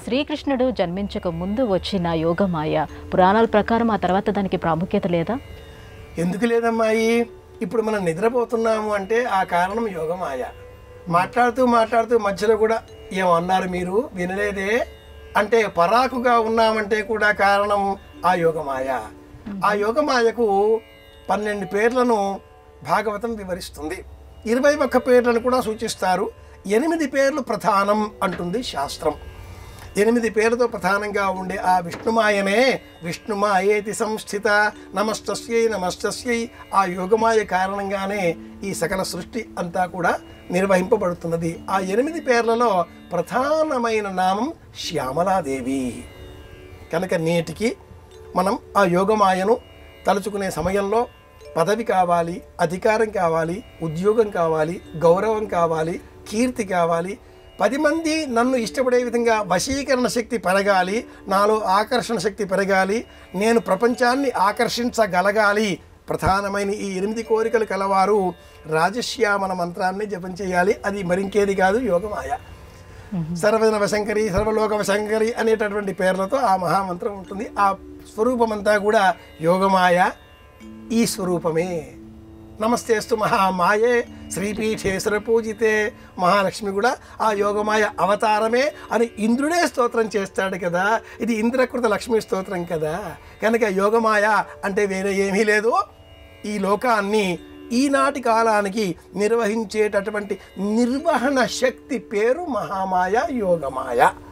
శ్రీకృష్ణుడు జన్మించక ముందు వచ్చిన యోగమాయ పురాణాల ప్రకారం ఆ తర్వాత దానికి ప్రాముఖ్యత లేదా ఎందుకు లేదమ్మాయి ఇప్పుడు మనం నిద్రపోతున్నాము అంటే ఆ కారణం యోగమాయ మాట్లాడుతూ మాట్లాడుతూ మధ్యలో కూడా ఏమన్నారు మీరు వినలేదే అంటే పరాకుగా ఉన్నామంటే కూడా కారణం ఆ యోగమాయ ఆ యోగమాయకు పన్నెండు పేర్లను భాగవతం వివరిస్తుంది ఇరవై ఒక్క పేర్లను కూడా సూచిస్తారు ఎనిమిది పేర్లు ప్రధానం అంటుంది శాస్త్రం ఎనిమిది పేరుతో ప్రధానంగా ఉండే ఆ విష్ణుమాయనే విష్ణుమాయేతి సంస్థిత నమస్తస్యై నమస్తస్యై ఆ యోగమాయ కారణంగానే ఈ సకల సృష్టి అంతా కూడా నిర్వహింపబడుతున్నది ఆ ఎనిమిది పేర్లలో ప్రధానమైన నామం శ్యామలాదేవి కనుక నేటికి మనం ఆ యోగమాయను తలుచుకునే సమయంలో పదవి కావాలి అధికారం కావాలి ఉద్యోగం కావాలి గౌరవం కావాలి కీర్తి కావాలి పది మంది నన్ను ఇష్టపడే విధంగా వశీకరణ శక్తి పెరగాలి నాలో ఆకర్షణ శక్తి పెరగాలి నేను ప్రపంచాన్ని ఆకర్షించగలగాలి ప్రధానమైన ఈ ఎనిమిది కోరికలు కలవారు రాజశ్యామన మంత్రాన్ని జపం చేయాలి అది మరింకేది కాదు యోగమాయ సర్వజన శంకరి సర్వలోక శంకరి అనేటటువంటి పేర్లతో ఆ మహామంత్రం ఉంటుంది ఆ స్వరూపమంతా కూడా యోగమాయ ఈ స్వరూపమే నమస్తేస్తు మహామాయే శ్రీపీఠేశ్వర పూజితే మహాలక్ష్మి కూడా ఆ యోగమాయ అవతారమే అని ఇంద్రుడే స్తోత్రం చేస్తాడు కదా ఇది ఇంద్రకృత లక్ష్మీ స్తోత్రం కదా కనుక యోగమాయ అంటే వేరే ఏమీ లేదు ఈ లోకాన్ని ఈనాటి కాలానికి నిర్వహించేటటువంటి నిర్వహణ శక్తి పేరు మహామాయ యోగమాయ